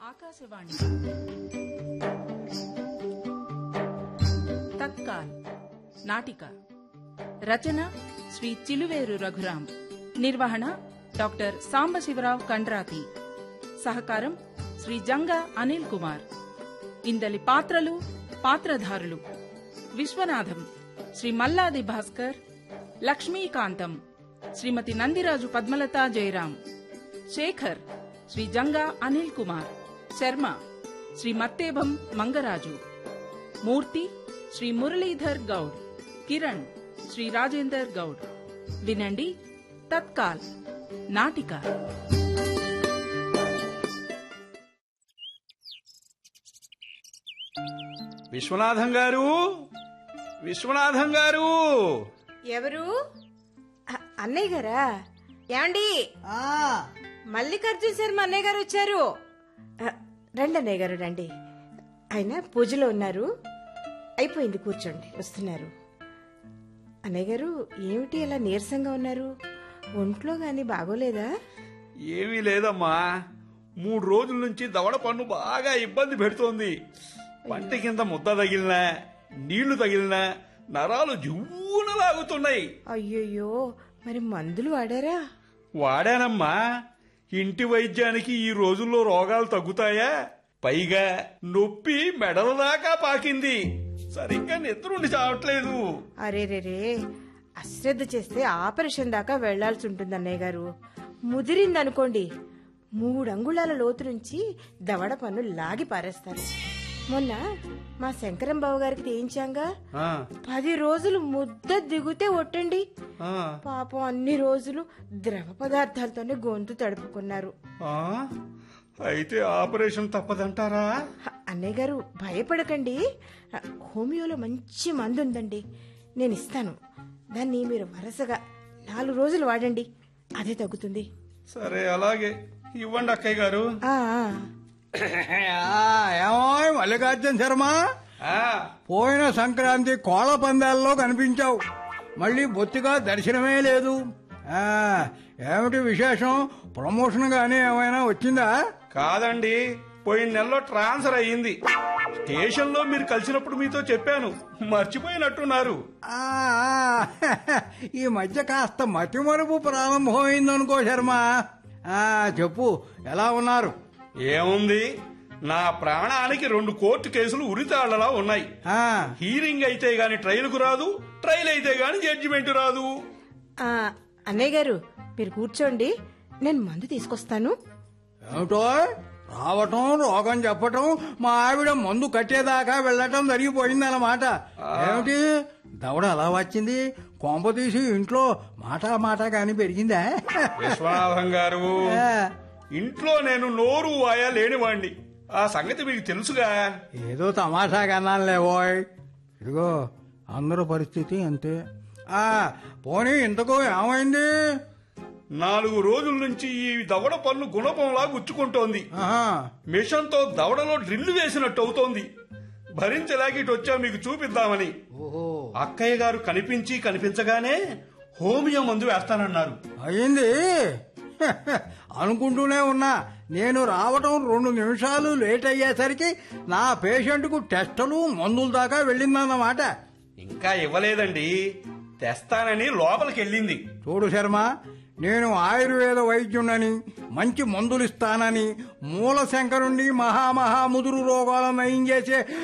ఆకాశవాణి తత్కాల్ నాటిక రచన శ్రీ చిలువేరు రఘురాం నిర్వహణ డాక్టర్ సాంబశివరావు కండ్రాతి సహకారం శ్రీ జంగా అనిల్ కుమార్ ఇందలి పాత్రలు పాత్రధారులు విశ్వనాథం శ్రీ మల్లాది భాస్కర్ లక్ష్మీకాంతం శ్రీమతి నందిరాజు పద్మలతా జయరాం శేఖర్ శ్రీ జంగా అనిల్ కుమార్ శర్మ శ్రీ మత్తేభం మంగరాజు మూర్తి శ్రీ మురళీధర్ గౌడ్ కిరణ్ శ్రీ రాజేందర్ గౌడ్ వినండి తత్కాల్ నాటిక విశ్వనాథం గారు విశ్వనాథం గారు ఎవరు అ- అన్నయ్య గారా ఏమండి మల్లికార్జున శర్మ అన్నయ్య గారు వచ్చారు అ, రండి అన్నయ్య గారు రండి ఆయన పూజలో ఉన్నారు అయిపోయింది కూర్చోండి వస్తున్నారు అన్నయ్య గారు ఏమిటి అలా నీరసంగా ఉన్నారు ఒంట్లో గాని బాగోలేదా ఏమీ లేదమ్మా మూడు రోజుల నుంచి దవడ పన్ను బాగా ఇబ్బంది పెడుతోంది పంట కింద ముద్ద తగిలినా నీళ్లు తగిలినా నరాలు జువ్వున లాగుతున్నాయి అయ్యయ్యో మరి మందులు వాడారా వాడానమ్మా ఇంటి వైద్యానికి ఈ రోజుల్లో రోగాలు తగ్గుతాయా పైగా నొప్పి మెడల దాకా పాకింది సరిగ్గా నిద్రుండి చావట్లేదు అరే రే రే అశ్రద్ధ చేస్తే ఆపరేషన్ దాకా వెళ్లాల్సి ఉంటుంది అన్నయ్య గారు ముదిరిందనుకోండి మూడు అంగుళాల లోతు నుంచి దవడ పన్ను లాగి పారేస్తారు మొన్న మా శంకరం బాబు గారికి తీయించాంగా ఆ, పది రోజులు ముద్ద దిగుతే ఒట్టండి ఆ, పాపం అన్ని రోజులు ద్రవ పదార్థాలతోనే గొంతు తడుపుకున్నారు ఆ? అయితే ఆపరేషన్ తప్పదంటారా హ, అన్నయ్య గారు భయపడకండి హ, హోమియోలో మంచి మందు ఉందండి నేను ఇస్తాను దాన్ని మీరు వరుసగా నాలుగు రోజులు వాడండి అదే తగ్గుతుంది సరే అలాగే ఇవ్వండి అక్కయ్య గారు ఆ, ఆ. ఏమో మల్లికార్జున శర్మ ఆ, పోయిన సంక్రాంతి కోళ్ల పందాల్లో కనిపించావు మళ్ళీ బొత్తిగా దర్శనమే లేదు ఆ, ఏమిటి విశేషం ప్రమోషన్ గానీ ఏమైనా వచ్చిందా కాదండి పోయిన నెలలో ట్రాన్స్ఫర్ అయ్యింది స్టేషన్ లో మీరు కలిసినప్పుడు మీతో చెప్పాను మర్చిపోయినట్టున్నారు ఆ, ఆ, ఈ మధ్య కాస్త మతిమరుపు ప్రారంభమైందనుకో శర్మ ఆ, చెప్పు ఎలా ఉన్నారు ఏముంది నా ప్రాణానికి రెండు కోర్టు కేసులు ఉరితాళ్లలా ఉన్నాయి ఆ, హీరింగ్ అయితే గాని ట్రైల్కు రాదు ట్రైల్ అయితే గాని జడ్జిమెంట్ రాదు ఆ, అన్నయ్య గారు మీరు కూర్చోండి నేను మందు తీసుకొస్తాను ఏమిటో రావటం రోగం చెప్పటం మా ఆవిడ మందు కట్టేదాకా వెళ్ళటం జరిగిపోయిందన్నమాట ఏమిటి దవడ అలా వచ్చింది కొంప తీసి ఇంట్లో మాట మాట కాని పెరిగిందా విశ్వనాథం గారు ఆ, ఇంట్లో నేను నోరు వాయా లేనివాణ్ణి ఆ సంగతి మీకు తెలుసుగా ఏదో తమాషా కన్నానులేవోయ్ ఇదిగో అందరూ పరిస్థితి అంతే ఆ పోనీ ఇంతకు ఏమైంది నాలుగు రోజుల నుంచి ఈ దవడ పన్ను గుణపంలా గుచ్చుకుంటోంది ఆహా, మిషన్ తో దవడలో డ్రిల్ వేసినట్టు అవుతోంది భరించలేక ఇటు వచ్చా మీకు చూపిద్దామని ఓహో అక్కయ్య గారు కనిపించి కనిపించగానే హోమియో మందు వేస్తానన్నారు అయింది అనుకుంటూనే ఉన్నా నేను రావటం రెండు నిమిషాలు లేట్ అయ్యేసరికి నా పేషెంట్కు టెస్టులు మందుల దాకా వెళ్ళిందన్నమాట ఇంకా ఇవ్వలేదండి తెస్తానని లోపలికి వెళ్ళింది చూడు శర్మ నేను ఆయుర్వేద వైద్యునని మంచి మందులిస్తానని మూల శంకరుణ్ణి మహామహా ముదురు రోగాలను నయం చేసే